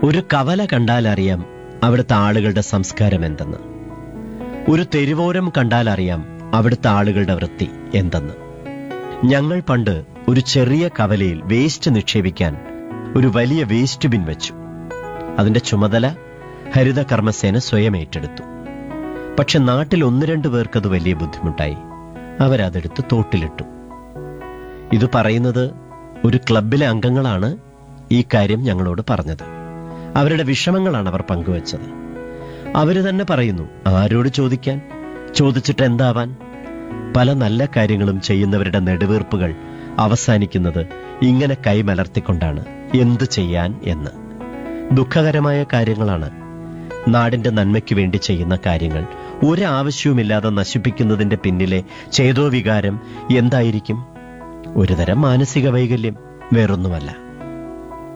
ഒരു കവല കണ്ടാലറിയാം അവിടുത്തെ ആളുകളുടെ സംസ്കാരം എന്തെന്ന് ഒരു തെരുവോരം കണ്ടാലറിയാം അവിടുത്തെ ആളുകളുടെ വൃത്തി എന്തെന്ന് ഞങ്ങൾ പണ്ട് ഒരു ചെറിയ കവലയിൽ വേസ്റ്റ് നിക്ഷേപിക്കാൻ ഒരു വലിയ വേസ്റ്റ് ബിൻ വെച്ചു അതിന്റെ ചുമതല ഹരിത കർമ്മസേന സ്വയം ഏറ്റെടുത്തു പക്ഷെ നാട്ടിൽ ഒന്ന് രണ്ട് പേർക്കത് വലിയ ബുദ്ധിമുട്ടായി അവരതെടുത്ത് തോട്ടിലിട്ടു ഇത് പറയുന്നത് ഒരു ക്ലബിലെ അംഗങ്ങളാണ് ഈ കാര്യം ഞങ്ങളോട് പറഞ്ഞത് അവരുടെ വിഷമങ്ങളാണ് അവർ പങ്കുവച്ചത് അവര് തന്നെ പറയുന്നു ആരോട് ചോദിക്കാൻ ചോദിച്ചിട്ട് എന്താവാൻ പല നല്ല കാര്യങ്ങളും ചെയ്യുന്നവരുടെ നെടുവീർപ്പുകൾ അവസാനിക്കുന്നത് ഇങ്ങനെ കൈമലർത്തിക്കൊണ്ടാണ് എന്ത് ചെയ്യാൻ എന്ന് ദുഃഖകരമായ കാര്യങ്ങളാണ് നാടിന്റെ നന്മയ്ക്ക് വേണ്ടി ചെയ്യുന്ന കാര്യങ്ങൾ ഒരാവശ്യവുമില്ലാതെ നശിപ്പിക്കുന്നതിന്റെ പിന്നിലെ ചേതോവികാരം എന്തായിരിക്കും ഒരുതരം മാനസിക വൈകല്യം വേറൊന്നുമല്ല